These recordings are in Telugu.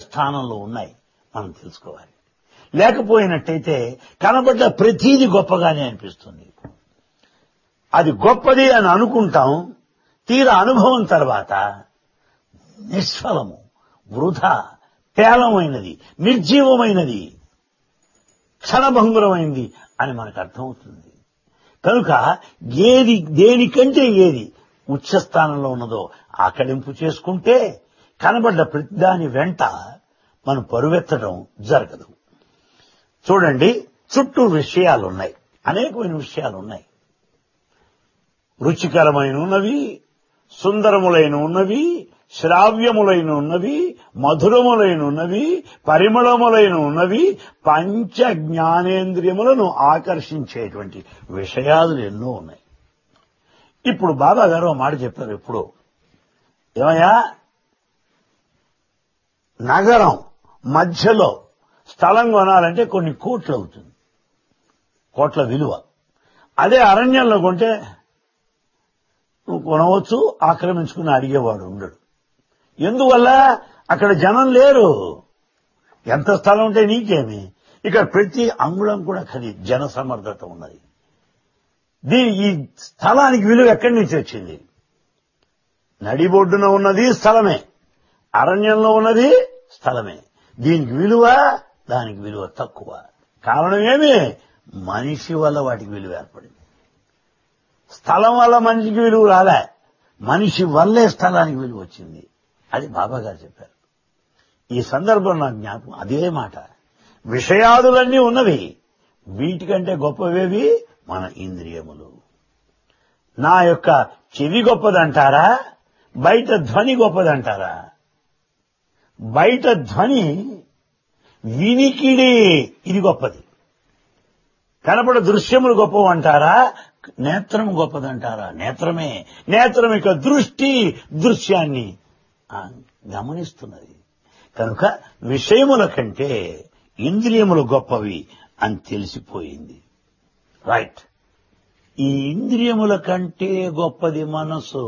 స్థానంలో ఉన్నాయి మనం తెలుసుకోవాలి లేకపోయినట్టయితే కనబడ్డ ప్రతీది గొప్పగానే అనిపిస్తుంది అది గొప్పది అని అనుకుంటాం తీర అనుభవం తర్వాత నిష్ఫలము వృధా పేలమైనది నిర్జీవమైనది క్షణభంగురమైంది అని మనకు అర్థమవుతుంది కనుక ఏది దేనికంటే ఏది ఉచ్చస్థానంలో ఉన్నదో ఆకలింపు చేసుకుంటే కనబడ్డ ప్రతిదాని వెంట మనం పరువెత్తడం జరగదు చూడండి చుట్టూ విషయాలున్నాయి అనేకమైన విషయాలున్నాయి రుచికరమైన ఉన్నవి సుందరములైన ఉన్నవి శ్రావ్యములైన ఉన్నవి మధురములైన ఉన్నవి పరిమళములైన ఉన్నవి పంచ జ్ఞానేంద్రియములను ఆకర్షించేటువంటి విషయాలు ఎన్నో ఉన్నాయి ఇప్పుడు బాబా గారు ఓ మాట చెప్పారు ఎప్పుడో ఏమయ్యా నగరం మధ్యలో స్థలం కొనాలంటే కొన్ని కోట్లు అవుతుంది కోట్ల విలువ అదే అరణ్యంలో కొంటే నువ్వు కొనవచ్చు ఆక్రమించుకుని అడిగేవాడు ఉండడు ఎందువల్ల అక్కడ జనం లేరు ఎంత స్థలం ఉంటే నీకేమి ఇక్కడ ప్రతి అంగుళం కూడా ఖరీదు జన సమర్థత ఉన్నది దీని ఈ స్థలానికి విలువ ఎక్కడి నుంచి వచ్చింది నడిబొడ్డున ఉన్నది స్థలమే అరణ్యంలో ఉన్నది స్థలమే దీనికి విలువ దానికి విలువ తక్కువ కారణం ఏమి మనిషి వల్ల వాటికి విలువ ఏర్పడింది స్థలం వల్ల మనిషికి విలువ రాలే మనిషి వల్లే స్థలానికి విలువ వచ్చింది అది బాబా గారు చెప్పారు ఈ సందర్భం నాకు జ్ఞాపకం అదే మాట విషయాదులన్నీ ఉన్నవి వీటికంటే గొప్పవేవి మన ఇంద్రియములు నా యొక్క చెవి గొప్పదంటారా బయట ధ్వని గొప్పదంటారా బయట ధ్వని వినికిడి ఇది గొప్పది కనపడ దృశ్యములు గొప్పవంటారా నేత్రం గొప్పదంటారా నేత్రమే నేత్రం యొక్క దృష్టి దృశ్యాన్ని ఆ, గమనిస్తున్నది కనుక విషయముల కంటే ఇంద్రియములు గొప్పవి అని తెలిసిపోయింది రైట్ ఈ ఇంద్రియముల కంటే గొప్పది మనసు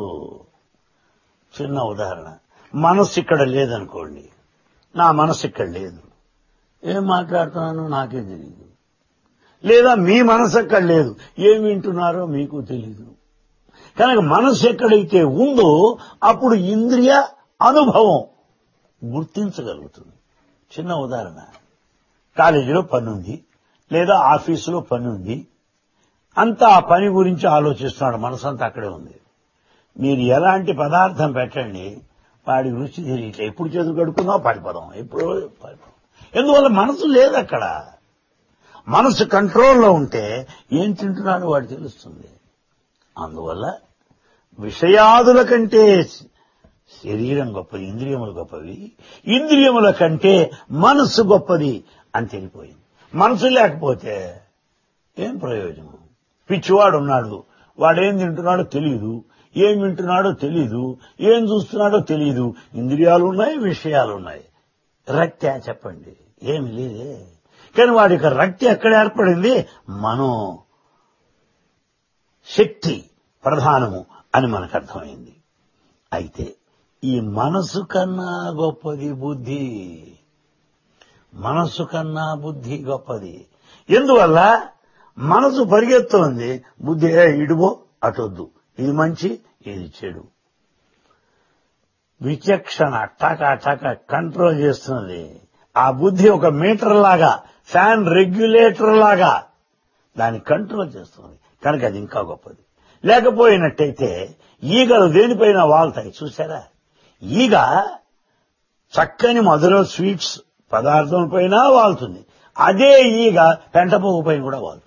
చిన్న ఉదాహరణ మనస్సు ఇక్కడ లేదనుకోండి నా మనస్సు ఇక్కడ లేదు ఏం మాట్లాడుతున్నానో నాకే తెలియదు లేదా మీ మనసు ఎక్కడ లేదు ఏం వింటున్నారో మీకు తెలీదు కనుక మనసు ఎక్కడైతే ఉందో అప్పుడు ఇంద్రియ అనుభవం గుర్తించగలుగుతుంది చిన్న ఉదాహరణ కాలేజీలో పని ఉంది లేదా ఆఫీసులో పని ఉంది అంతా ఆ పని గురించి ఆలోచిస్తున్నాడు మనసంతా అక్కడే ఉంది మీరు ఎలాంటి పదార్థం పెట్టండి వాడి రుచి తెలియట్లే ఎప్పుడు చేతులు కడుక్కున్నావు పారిపోదాం ఎప్పుడు పారిపోదాం ఎందువల్ల మనసు లేదు అక్కడ మనసు కంట్రోల్లో ఉంటే ఏం తింటున్నాడో వాడు తెలుస్తుంది అందువల్ల విషయాదుల కంటే శరీరం గొప్పది ఇంద్రియములు గొప్పవి ఇంద్రియముల కంటే మనస్సు గొప్పది అని తెలిపోయింది మనసు లేకపోతే ఏం ప్రయోజనం పిచ్చివాడు ఉన్నాడు వాడేం తింటున్నాడో తెలియదు ఏం వింటున్నాడో తెలియదు ఏం చూస్తున్నాడో తెలియదు ఇంద్రియాలు ఉన్నాయి విషయాలు ఉన్నాయి రక్త చెప్పండి ఏమి లేదే కానీ వాడి యొక్క రక్తి ఎక్కడ ఏర్పడింది మనో శక్తి ప్రధానము అని మనకు అర్థమైంది అయితే ఈ మనసు కన్నా గొప్పది బుద్ధి మనసు కన్నా బుద్ధి గొప్పది ఎందువల్ల మనసు పరిగెత్తుంది బుద్ధి "ఏ, ఇడుబో అటొద్దు ఇది మంచి ఇది చెడు విచక్షణ టక టక కంట్రోల్ చేస్తున్నది ఆ బుద్ధి ఒక మీటర్ లాగా ఫ్యాన్ రెగ్యులేటర్ లాగా దాన్ని కంట్రోల్ చేస్తుంది కనుక అది ఇంకా గొప్పది లేకపోయినట్టయితే ఈగలు దేనిపైన వాళ్తాయి చూసారా ఈగ చక్కని మధుర స్వీట్స్ పదార్థం పైన వాళ్తుంది అదే ఈగ పెంటపోగు పైన కూడా వాళ్తుంది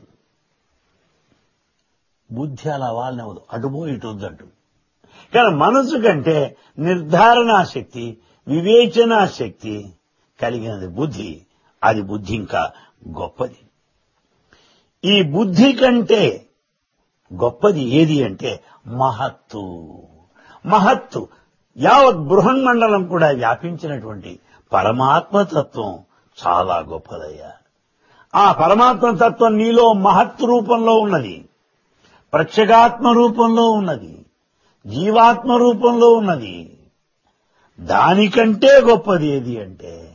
బుద్ధి అలా వాళ్ళనివ్వదు అటుపో ఇటు వద్దంటు కానీ మనసు కంటే నిర్ధారణా శక్తి వివేచనా శక్తి కలిగినది బుద్ధి అది బుద్ధి ఇంకా గొప్పది ఈ బుద్ధి కంటే గొప్పది ఏది అంటే మహత్తు మహత్తు యావత్ బృహన్మండలం కూడా వ్యాపించినటువంటి పరమాత్మతత్వం చాలా గొప్పదయ్యా ఆ పరమాత్మ తత్వం నీలో మహత్ రూపంలో ఉన్నది ప్రత్యేగాత్మ రూపంలో ఉన్నది జీవాత్మ రూపంలో ఉన్నది దానికంటే గొప్పది ఏది అంటే